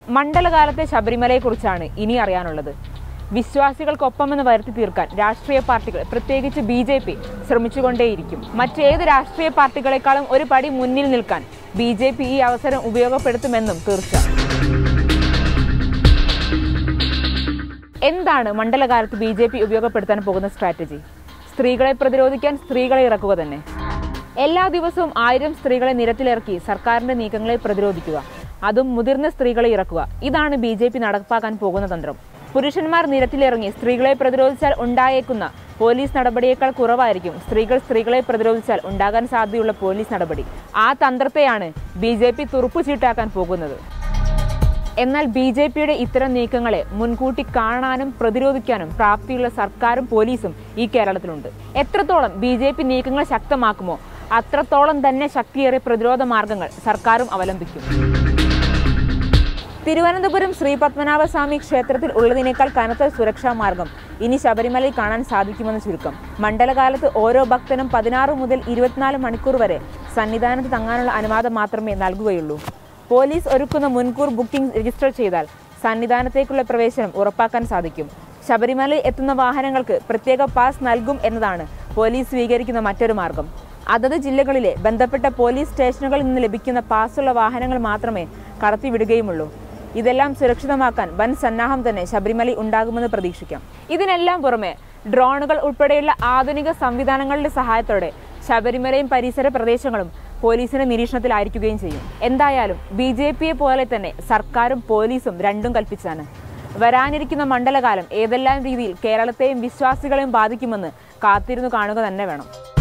മണ്ഡലകാലത്തെ ശബരിമലയെക്കുറിച്ചാണ് ഇനി അറിയാനുള്ളത് വിശ്വാസികൾക്കൊപ്പമെന്ന് വരുത്തി തീർക്കാൻ രാഷ്ട്രീയ പാർട്ടികൾ പ്രത്യേകിച്ച് ബി ജെ പി ശ്രമിച്ചുകൊണ്ടേയിരിക്കും മറ്റേത് രാഷ്ട്രീയ പാർട്ടികളെക്കാളും ഒരു പടി മുന്നിൽ നിൽക്കാൻ ബി ജെ പി ഈ അവസരം ഉപയോഗപ്പെടുത്തുമെന്നും തീർച്ച എന്താണ് മണ്ഡലകാലത്ത് ബി ജെ പി ഉപയോഗപ്പെടുത്താൻ പോകുന്ന സ്ട്രാറ്റജി സ്ത്രീകളെ പ്രതിരോധിക്കാൻ സ്ത്രീകളെ ഇറക്കുക തന്നെ എല്ലാ ദിവസവും ആയിരം സ്ത്രീകളെ നിരത്തിലിറക്കി സർക്കാരിന്റെ നീക്കങ്ങളെ പ്രതിരോധിക്കുക അതും മുതിർന്ന സ്ത്രീകളെ ഇറക്കുക ഇതാണ് ബി ജെ പി നടപ്പാക്കാൻ പോകുന്ന തന്ത്രം പുരുഷന്മാർ നിരത്തിലിറങ്ങി സ്ത്രീകളെ പ്രതിരോധിച്ചാൽ ഉണ്ടായേക്കുന്ന പോലീസ് നടപടിയേക്കാൾ കുറവായിരിക്കും സ്ത്രീകൾ സ്ത്രീകളെ പ്രതിരോധിച്ചാൽ ഉണ്ടാകാൻ സാധ്യതയുള്ള പോലീസ് നടപടി ആ തന്ത്രത്തെയാണ് ബി ജെ പി തുറുപ്പുചീട്ടാക്കാൻ പോകുന്നത് എന്നാൽ ബി ജെ പിയുടെ ഇത്തരം നീക്കങ്ങളെ മുൻകൂട്ടി കാണാനും പ്രതിരോധിക്കാനും പ്രാപ്തിയുള്ള സർക്കാരും പോലീസും ഈ കേരളത്തിലുണ്ട് എത്രത്തോളം ബി ജെ പി നീക്കങ്ങൾ ശക്തമാക്കുമോ അത്രത്തോളം തന്നെ ശക്തിയേറിയ പ്രതിരോധ മാർഗങ്ങൾ സർക്കാരും അവലംബിക്കും തിരുവനന്തപുരം ശ്രീ പത്മനാഭസ്വാമി ക്ഷേത്രത്തിൽ ഉള്ളതിനേക്കാൾ കനത്ത സുരക്ഷാ മാർഗം ഇനി ശബരിമലയിൽ കാണാൻ സാധിക്കുമെന്ന് ചുരുക്കം മണ്ഡലകാലത്ത് ഓരോ ഭക്തനും പതിനാറ് മുതൽ ഇരുപത്തിനാല് മണിക്കൂർ വരെ സന്നിധാനത്ത് തങ്ങാനുള്ള അനുവാദം മാത്രമേ നൽകുകയുള്ളൂ പോലീസ് ഒരുക്കുന്ന മുൻകൂർ ബുക്കിംഗ് രജിസ്റ്റർ ചെയ്താൽ സന്നിധാനത്തേക്കുള്ള പ്രവേശനം ഉറപ്പാക്കാൻ സാധിക്കും ശബരിമലയിൽ എത്തുന്ന വാഹനങ്ങൾക്ക് പ്രത്യേക പാസ് നൽകും എന്നതാണ് പോലീസ് സ്വീകരിക്കുന്ന മറ്റൊരു മാർഗം അതത് ജില്ലകളിലെ ബന്ധപ്പെട്ട പോലീസ് സ്റ്റേഷനുകളിൽ നിന്ന് ലഭിക്കുന്ന പാസ്സുള്ള വാഹനങ്ങൾ മാത്രമേ കടത്തിവിടുകയുമുള്ളൂ ഇതെല്ലാം സുരക്ഷിതമാക്കാൻ വൻ സന്നാഹം തന്നെ ശബരിമലയിൽ ഉണ്ടാകുമെന്ന് പ്രതീക്ഷിക്കാം ഇതിനെല്ലാം പുറമെ ഡ്രോണുകൾ ഉൾപ്പെടെയുള്ള ആധുനിക സംവിധാനങ്ങളുടെ സഹായത്തോടെ ശബരിമലയും പരിസര പ്രദേശങ്ങളും പോലീസിന്റെ നിരീക്ഷണത്തിലായിരിക്കുകയും ചെയ്യും എന്തായാലും ബി ജെ പിയെ പോലെ തന്നെ സർക്കാരും പോലീസും രണ്ടും കൽപ്പിച്ചാണ് വരാനിരിക്കുന്ന മണ്ഡലകാലം ഏതെല്ലാം രീതിയിൽ കേരളത്തെയും വിശ്വാസികളെയും ബാധിക്കുമെന്ന് കാത്തിരുന്നു കാണുക തന്നെ വേണം